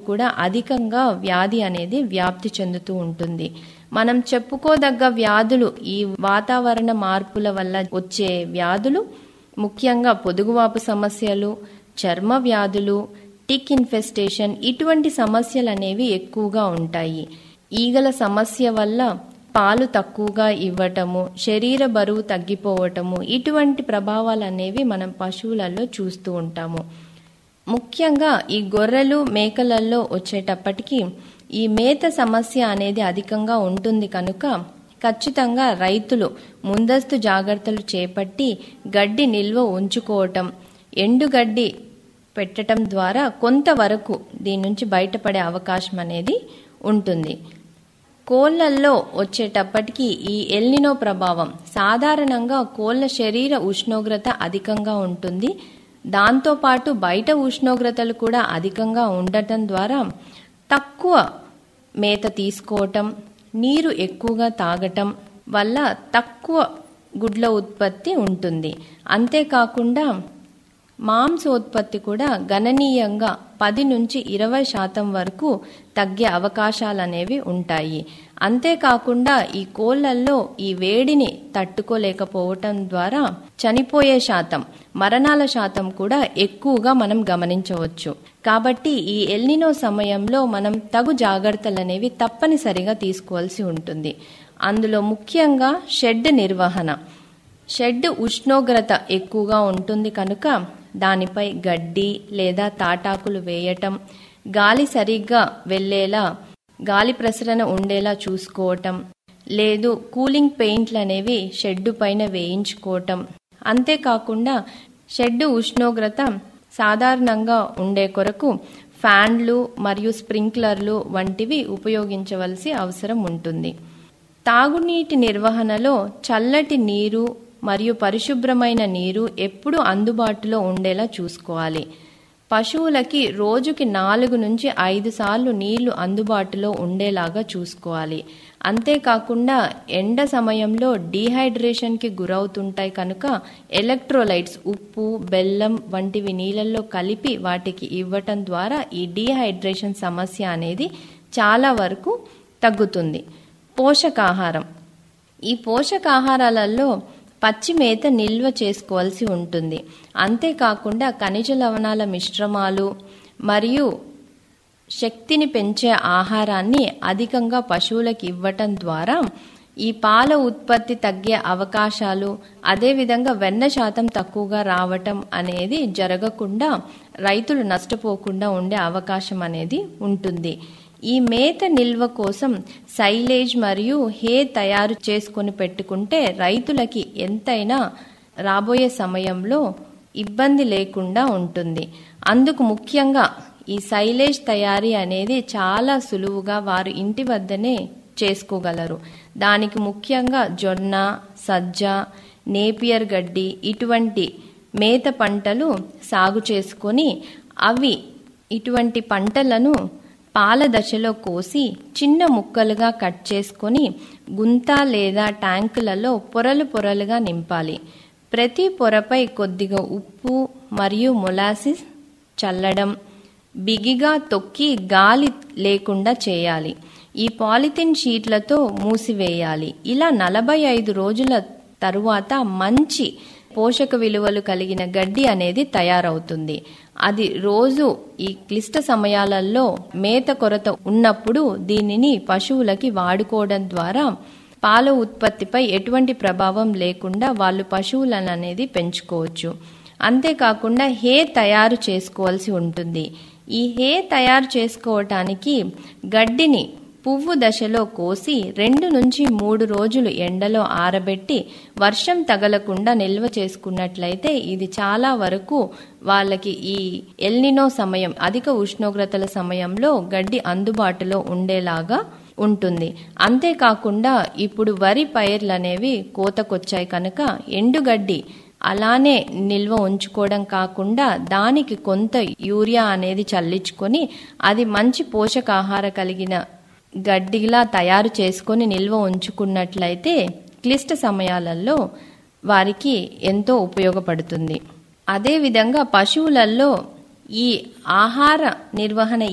కూడా అధికంగా వ్యాధి అనేది వ్యాప్తి చెందుతూ ఉంటుంది మనం చెప్పుకోదగ్గ వ్యాధులు ఈ వాతావరణ మార్పుల వల్ల వచ్చే వ్యాధులు ముఖ్యంగా పొదుగువాపు సమస్యలు చర్మ వ్యాధులు టిక్ ఇన్ఫెస్టేషన్ ఇటువంటి సమస్యలు అనేవి ఎక్కువగా ఉంటాయి ఈగల సమస్య వల్ల పాలు తక్కువగా ఇవ్వటము శరీర బరువు తగ్గిపోవటము ఇటువంటి ప్రభావాలు అనేవి మనం పశువులలో చూస్తూ ఉంటాము ముఖ్యంగా ఈ గొర్రెలు మేకలలో వచ్చేటప్పటికి ఈ మేత సమస్య అనేది అధికంగా ఉంటుంది కనుక ఖచ్చితంగా రైతులు ముందస్తు జాగ్రత్తలు చేపట్టి గడ్డి నిల్వ ఉంచుకోవటం ఎండుగడ్డి పెట్టడం ద్వారా కొంతవరకు దీని నుంచి బయటపడే అవకాశం అనేది ఉంటుంది కోళ్లల్లో వచ్చేటప్పటికి ఈ ఎల్నినో ప్రభావం సాధారణంగా కోళ్ల శరీర ఉష్ణోగ్రత అధికంగా ఉంటుంది దాంతోపాటు బయట ఉష్ణోగ్రతలు కూడా అధికంగా ఉండటం ద్వారా తక్కువ మేత తీసుకోవటం నీరు ఎక్కువగా తాగటం వల్ల తక్కువ గుడ్ల ఉత్పత్తి ఉంటుంది అంతేకాకుండా మాంసోత్పత్తి కూడా గణనీయంగా పది నుంచి ఇరవై శాతం వరకు తగ్గే అవకాశాలు అనేవి ఉంటాయి అంతేకాకుండా ఈ కోళ్లల్లో ఈ వేడిని తట్టుకోలేకపోవటం ద్వారా చనిపోయే శాతం మరణాల శాతం కూడా ఎక్కువగా మనం గమనించవచ్చు కాబట్టి ఈ ఎల్నినో సమయంలో మనం తగు జాగ్రత్తలు అనేవి తప్పనిసరిగా తీసుకోవాల్సి ఉంటుంది అందులో ముఖ్యంగా షెడ్ నిర్వహణ షెడ్ ఉష్ణోగ్రత ఎక్కువగా ఉంటుంది కనుక దానిపై గడ్డి లేదా తాటాకులు వేయటం గాలి సరిగ్గా వెళ్ళేలా గాలి ప్రసరణ ఉండేలా చూసుకోవటం లేదు కూలింగ్ పెయింట్లు అనేవి షెడ్డు పైన వేయించుకోవటం అంతేకాకుండా షెడ్డు ఉష్ణోగ్రత సాధారణంగా ఉండే కొరకు ఫ్యాన్లు మరియు స్ప్రింక్లర్లు వంటివి ఉపయోగించవలసి అవసరం ఉంటుంది తాగునీటి నిర్వహణలో చల్లటి నీరు మరియు పరిశుభ్రమైన నీరు ఎప్పుడూ అందుబాటులో ఉండేలా చూసుకోవాలి పశువులకి రోజుకి నాలుగు నుంచి ఐదు సార్లు నీళ్లు అందుబాటులో ఉండేలాగా చూసుకోవాలి అంతేకాకుండా ఎండ సమయంలో డీహైడ్రేషన్కి గురవుతుంటాయి కనుక ఎలక్ట్రోలైట్స్ ఉప్పు బెల్లం వంటివి నీళ్ళల్లో కలిపి వాటికి ఇవ్వటం ద్వారా ఈ డీహైడ్రేషన్ సమస్య అనేది చాలా వరకు తగ్గుతుంది పోషకాహారం ఈ పోషకాహారాలలో పచ్చి మేత నిల్వ చేసుకోవాల్సి ఉంటుంది అంతేకాకుండా ఖనిజ లవణాల మిశ్రమాలు మరియు శక్తిని పెంచే ఆహారాన్ని అధికంగా పశువులకు ఇవ్వటం ద్వారా ఈ పాల ఉత్పత్తి తగ్గే అవకాశాలు అదేవిధంగా వెన్న శాతం తక్కువగా రావటం అనేది జరగకుండా రైతులు నష్టపోకుండా ఉండే అవకాశం అనేది ఉంటుంది ఈ మేత నిల్వ కోసం సైలేజ్ మరియు హే తయారు చేసుకొని పెట్టుకుంటే రైతులకి ఎంతైనా రాబోయే సమయంలో ఇబ్బంది లేకుండా ఉంటుంది అందుకు ముఖ్యంగా ఈ సైలేజ్ తయారీ అనేది చాలా సులువుగా వారు ఇంటి వద్దనే చేసుకోగలరు దానికి ముఖ్యంగా జొన్న సజ్జ నేపియర్ గడ్డి ఇటువంటి మేత పంటలు సాగు చేసుకొని అవి ఇటువంటి పంటలను పాల దశలో కోసి చిన్న ముక్కలుగా కట్ చేసుకొని గుంత లేదా ట్యాంకులలో పొరలు పొరలుగా నింపాలి ప్రతి పొరపై కొద్దిగా ఉప్పు మరియు మొలాసిస్ చల్లడం బిగిగా తొక్కి గాలి లేకుండా చేయాలి ఈ పాలిథిన్ షీట్లతో మూసివేయాలి ఇలా నలభై ఐదు రోజుల తరువాత మంచి పోషక విలువలు కలిగిన గడ్డి అనేది తయారవుతుంది అది రోజు ఈ క్లిష్ట సమయాలలో మేత కొరత ఉన్నప్పుడు దీనిని పశువులకి వాడుకోవడం ద్వారా పాల ఉత్పత్తిపై ఎటువంటి ప్రభావం లేకుండా వాళ్ళు పశువులను అనేది పెంచుకోవచ్చు అంతేకాకుండా హే తయారు చేసుకోవాల్సి ఉంటుంది ఈ హే తయారు చేసుకోవటానికి గడ్డిని పువ్వు దశలో కోసి రెండు నుంచి మూడు రోజులు ఎండలో ఆరబెట్టి వర్షం తగలకుండా నిల్వ చేసుకున్నట్లయితే ఇది చాలా వరకు వాళ్ళకి ఈ ఎల్నినో సమయం అధిక ఉష్ణోగ్రతల సమయంలో గడ్డి అందుబాటులో ఉండేలాగా ఉంటుంది అంతేకాకుండా ఇప్పుడు వరి పైర్లు అనేవి కోతకొచ్చాయి కనుక ఎండుగడ్డి అలానే నిల్వ ఉంచుకోవడం కాకుండా దానికి కొంత యూరియా అనేది చల్లించుకొని అది మంచి పోషకాహార కలిగిన గడ్డిలా తయారు చేసుకొని నిల్వ ఉంచుకున్నట్లయితే క్లిష్ట సమయాలలో వారికి ఎంతో ఉపయోగపడుతుంది అదేవిధంగా పశువులలో ఈ ఆహార నిర్వహణ